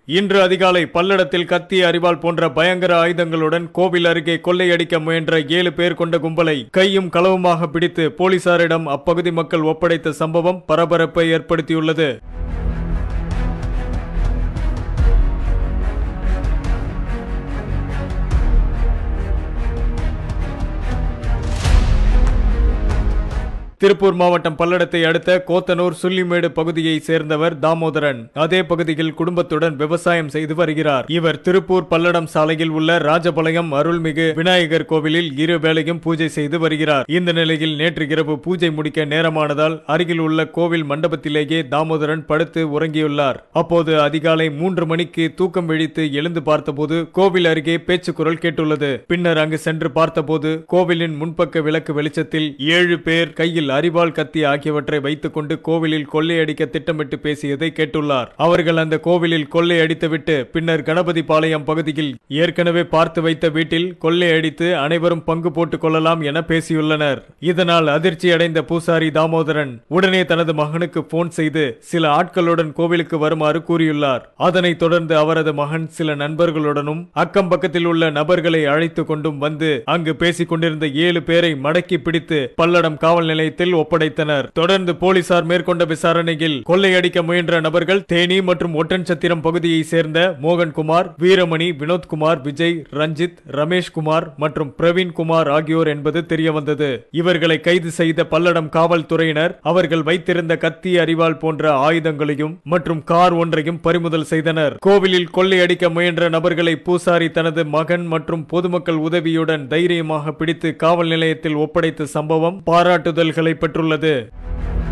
இன்று அதிகாலை பல்லடத்தில் கத்தி அரிவாள் போன்ற பயங்கர ஆயுதங்களுடன் கோவில் அருகே கொள்ளையடிக்க முயன்ற ஏழு பேர் கொண்ட கும்பலை கையும் களவுமாக பிடித்து போலீசாரிடம் அப்பகுதி மக்கள் ஒப்படைத்த சம்பவம் பரபரப்பை ஏற்படுத்தியுள்ளது திருப்பூர் மாவட்டம் பல்லடத்தை அடுத்த கோத்தனூர் சுள்ளிமேடு பகுதியை சேர்ந்தவர் தாமோதரன் அதே பகுதியில் குடும்பத்துடன் விவசாயம் செய்து வருகிறார் இவர் திருப்பூர் பல்லடம் சாலையில் உள்ள ராஜபாளையம் அருள்மிகு விநாயகர் கோவிலில் இரு வேளையும் பூஜை செய்து வருகிறார் இந்த நிலையில் நேற்று இரவு பூஜை முடிக்க நேரமானதால் அருகில் உள்ள கோவில் மண்டபத்திலேயே தாமோதரன் படுத்து உறங்கியுள்ளார் அப்போது அதிகாலை மூன்று மணிக்கு தூக்கம் விழித்து எழுந்து பார்த்தபோது கோவில் அருகே பேச்சு குரல் கேட்டுள்ளது பின்னர் அங்கு சென்று பார்த்தபோது கோவிலின் முன்பக்க விளக்கு வெளிச்சத்தில் ஏழு பேர் கையில் அரிவாள் கத்தி ஆகியவற்றை வைத்துக்கொண்டு கோவிலில் கொள்ளையடிக்க திட்டமிட்டு பேசியதை கேட்டுள்ளார் அவர்கள் அந்த கோவிலில் கொள்ளையடித்துவிட்டு பின்னர் கணபதி பாளையம் பகுதியில் ஏற்கனவே பார்த்து வைத்த வீட்டில் கொள்ளையடித்து அனைவரும் பங்கு போட்டுக் கொள்ளலாம் என பேசியுள்ளனர் இதனால் அதிர்ச்சி அடைந்த பூசாரி தாமோதரன் உடனே தனது மகனுக்கு போன் செய்து சில ஆட்களுடன் கோவிலுக்கு வருமாறு கூறியுள்ளார் அதனைத் தொடர்ந்து அவரது மகன் சில நண்பர்களுடனும் அக்கம் பக்கத்தில் உள்ள நபர்களை அழைத்துக் கொண்டும் வந்து அங்கு பேசிக் கொண்டிருந்த ஏழு பேரை மடக்கி பிடித்து பல்லடம் காவல் நிலையத்தில் ஒப்படைத்தனர் தொடர்ந்து போலீசார் மேற்கொண்ட விசாரணையில் கொள்ளையடிக்க முயன்ற நபர்கள் தேனி மற்றும் ஒட்டன்சத்திரம் பகுதியை சேர்ந்த மோகன்குமார் வீரமணி வினோத்குமார் விஜய் ரஞ்சித் ரமேஷ்குமார் மற்றும் பிரவீன்குமார் ஆகியோர் என்பது தெரியவந்தது இவர்களை கைது செய்த பல்லடம் காவல்துறையினர் அவர்கள் வைத்திருந்த கத்தி அரிவாள் போன்ற ஆயுதங்களையும் மற்றும் கார் ஒன்றையும் பறிமுதல் செய்தனர் கோவிலில் கொள்ளையடிக்க முயன்ற நபர்களை பூசாரி தனது மகன் மற்றும் பொதுமக்கள் உதவியுடன் தைரியமாக பிடித்து காவல் நிலையத்தில் ஒப்படைத்த சம்பவம் பாராட்டுதல்களை பெற்றுள்ளது